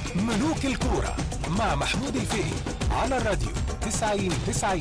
ملوك الكورة مع محمود الفقي على الراديو 90 90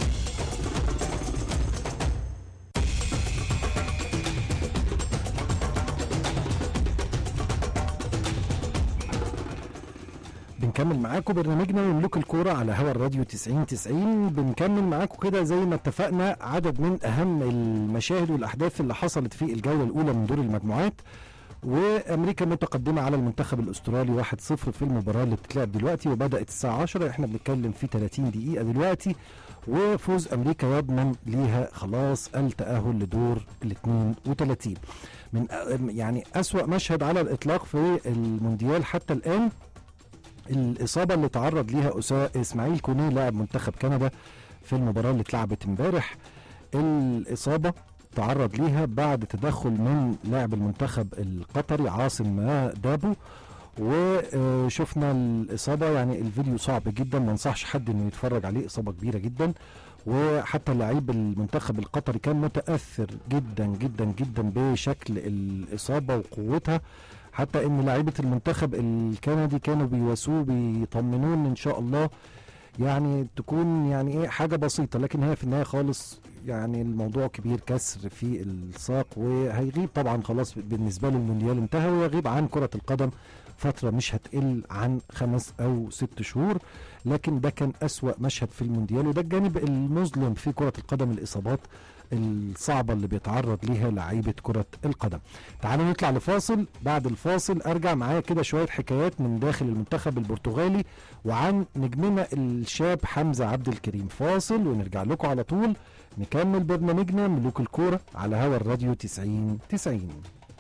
بنكمل معاكم برنامجنا مملوك الكورة على هوا الراديو 90 90 بنكمل معاكم كده زي ما اتفقنا عدد من أهم المشاهد والأحداث اللي حصلت في الجولة الأولى من دور المجموعات وامريكا متقدمه على المنتخب الاسترالي 1-0 في المباراه اللي بتتلعب دلوقتي وبدات الساعه 10 احنا بنتكلم في 30 دقيقه دلوقتي وفوز امريكا يضمن ليها خلاص التاهل لدور ال 32 من يعني اسوا مشهد على الاطلاق في المونديال حتى الان الاصابه اللي تعرض ليها أسا- اسماعيل كوني لاعب منتخب كندا في المباراه اللي اتلعبت امبارح الاصابه تعرض ليها بعد تدخل من لاعب المنتخب القطري عاصم دابو وشفنا الاصابه يعني الفيديو صعب جدا ما انصحش حد انه يتفرج عليه اصابه كبيره جدا وحتى لعيب المنتخب القطري كان متاثر جدا جدا جدا بشكل الاصابه وقوتها حتى ان لعيبه المنتخب الكندي كانوا بيواسوه بيطمنوه ان ان شاء الله يعني تكون يعني ايه حاجه بسيطه لكن هي في النهايه خالص يعني الموضوع كبير كسر في الساق وهيغيب طبعا خلاص بالنسبه له المونديال انتهى ويغيب عن كره القدم فتره مش هتقل عن خمس او ست شهور لكن ده كان اسوا مشهد في المونديال وده الجانب المظلم في كره القدم الاصابات الصعبه اللي بيتعرض ليها لعيبه كره القدم تعالوا نطلع لفاصل بعد الفاصل ارجع معايا كده شويه حكايات من داخل المنتخب البرتغالي وعن نجمنا الشاب حمزه عبد الكريم فاصل ونرجع لكم على طول نكمل برنامجنا ملوك الكوره على هوا الراديو 90 90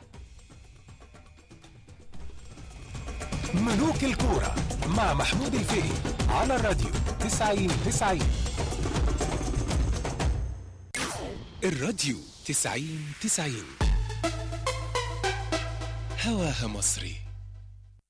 ملوك الكورة مع محمود الفقي على الراديو 90 90 الراديو 90 90 هواها مصري